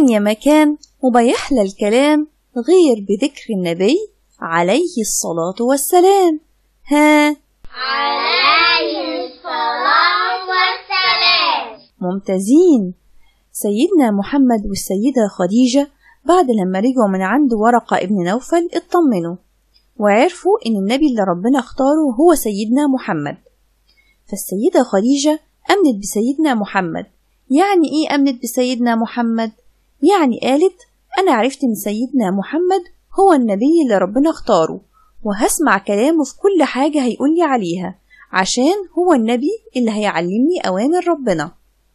مكان يا مكان وبيحلى الكلام غير بذكر النبي عليه الصلاة والسلام ها عليه الصلاة والسلام ممتازين سيدنا محمد والسيدة خديجة بعد لما رجعوا من عند ورقة ابن نوفل اطمنوا وعرفوا إن النبي اللي ربنا اختاره هو سيدنا محمد فالسيدة خديجة أمنت بسيدنا محمد يعني إيه أمنت بسيدنا محمد؟ يعني قالت أنا عرفت إن سيدنا محمد هو النبي اللي ربنا اختاره وهسمع كلامه في كل حاجة هيقولي عليها عشان هو النبي اللي هيعلمني أوامر ربنا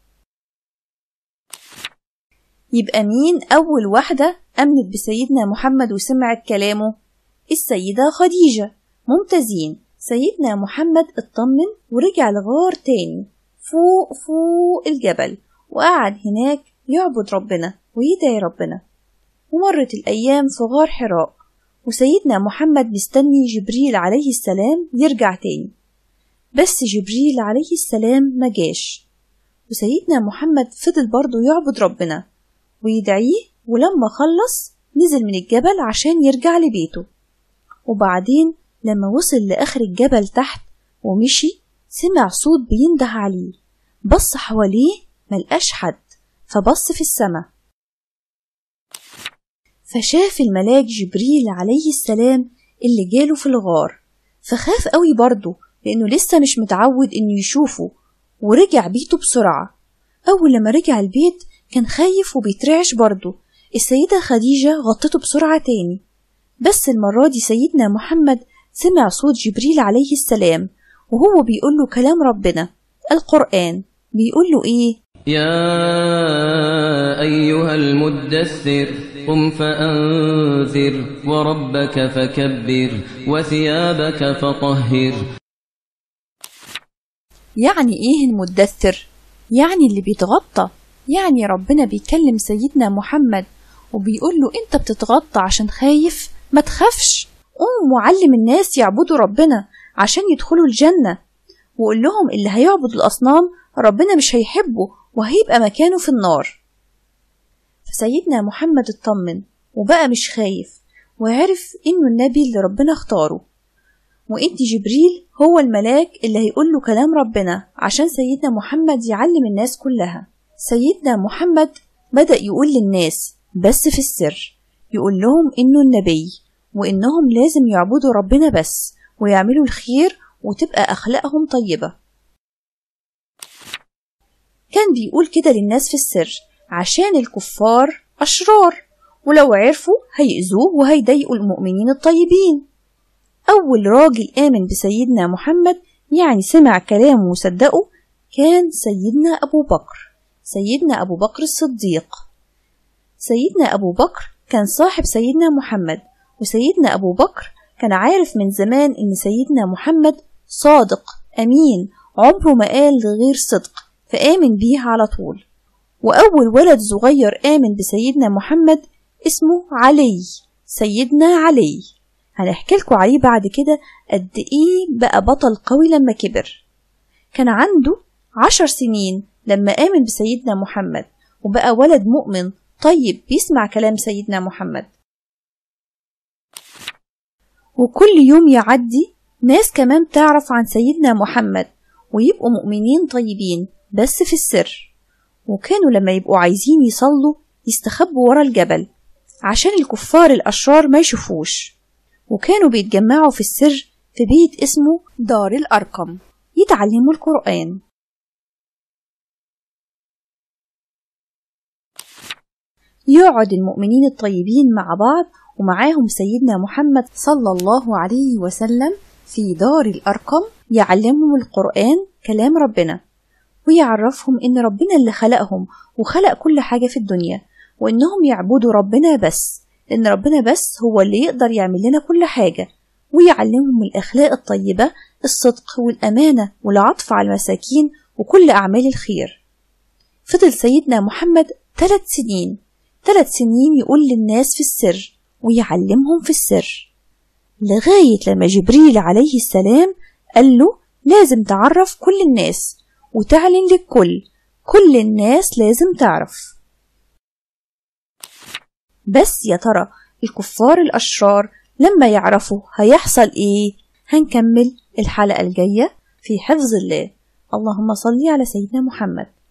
يبقى مين أول واحدة أمنت بسيدنا محمد وسمعت كلامه؟ السيدة خديجة ممتازين سيدنا محمد اطمن ورجع لغار تاني فوق فوق الجبل وقعد هناك يعبد ربنا ويدعي ربنا ومرت الأيام في غار حراء وسيدنا محمد مستني جبريل عليه السلام يرجع تاني بس جبريل عليه السلام مجاش وسيدنا محمد فضل برضه يعبد ربنا ويدعيه ولما خلص نزل من الجبل عشان يرجع لبيته وبعدين لما وصل لآخر الجبل تحت ومشي سمع صوت بينده عليه بص حواليه ملقاش حد فبص في السما فشاف الملاك جبريل عليه السلام اللي جاله في الغار فخاف قوي برضه لأنه لسه مش متعود إنه يشوفه ورجع بيته بسرعة أول لما رجع البيت كان خايف وبيترعش برضه السيدة خديجة غطته بسرعة تاني بس المرة دي سيدنا محمد سمع صوت جبريل عليه السلام وهو بيقول له كلام ربنا القرآن بيقول له إيه يا أيها المدثر قم فأنذر وربك فكبر وثيابك فطهر يعني إيه المدثر؟ يعني اللي بيتغطى يعني ربنا بيكلم سيدنا محمد وبيقول له أنت بتتغطى عشان خايف ما تخافش قوم وعلم الناس يعبدوا ربنا عشان يدخلوا الجنة وقول لهم اللي هيعبد الأصنام ربنا مش هيحبه وهيبقى مكانه في النار فسيدنا محمد اطمن وبقى مش خايف وعرف إنه النبي اللي ربنا اختاره وإنت جبريل هو الملاك اللي هيقول له كلام ربنا عشان سيدنا محمد يعلم الناس كلها سيدنا محمد بدأ يقول للناس بس في السر يقول لهم إنه النبي وإنهم لازم يعبدوا ربنا بس ويعملوا الخير وتبقى أخلاقهم طيبة كان بيقول كده للناس في السر عشان الكفار أشرار ولو عرفوا هيأذوه وهيضايقوا المؤمنين الطيبين أول راجل آمن بسيدنا محمد يعني سمع كلامه وصدقه كان سيدنا أبو بكر سيدنا أبو بكر الصديق سيدنا أبو بكر كان صاحب سيدنا محمد وسيدنا أبو بكر كان عارف من زمان إن سيدنا محمد صادق أمين عمره ما قال غير صدق فآمن بيه على طول وأول ولد صغير آمن بسيدنا محمد اسمه علي سيدنا علي هنحكي لكم عليه بعد كده قد إيه بقى بطل قوي لما كبر كان عنده عشر سنين لما آمن بسيدنا محمد وبقى ولد مؤمن طيب بيسمع كلام سيدنا محمد وكل يوم يعدي ناس كمان تعرف عن سيدنا محمد ويبقوا مؤمنين طيبين بس في السر وكانوا لما يبقوا عايزين يصلوا يستخبوا ورا الجبل عشان الكفار الأشرار ما يشوفوش وكانوا بيتجمعوا في السر في بيت اسمه دار الأرقم يتعلموا القرآن يقعد المؤمنين الطيبين مع بعض ومعاهم سيدنا محمد صلى الله عليه وسلم في دار الأرقم يعلمهم القرآن كلام ربنا ويعرفهم إن ربنا اللي خلقهم وخلق كل حاجة في الدنيا وإنهم يعبدوا ربنا بس لأن ربنا بس هو اللي يقدر يعمل لنا كل حاجة ويعلمهم الأخلاق الطيبة الصدق والأمانة والعطف على المساكين وكل أعمال الخير فضل سيدنا محمد ثلاث سنين ثلاث سنين يقول للناس في السر ويعلمهم في السر لغاية لما جبريل عليه السلام قال له لازم تعرف كل الناس وتعلن للكل كل الناس لازم تعرف بس يا ترى الكفار الأشرار لما يعرفوا هيحصل إيه هنكمل الحلقة الجاية في حفظ الله اللهم صل على سيدنا محمد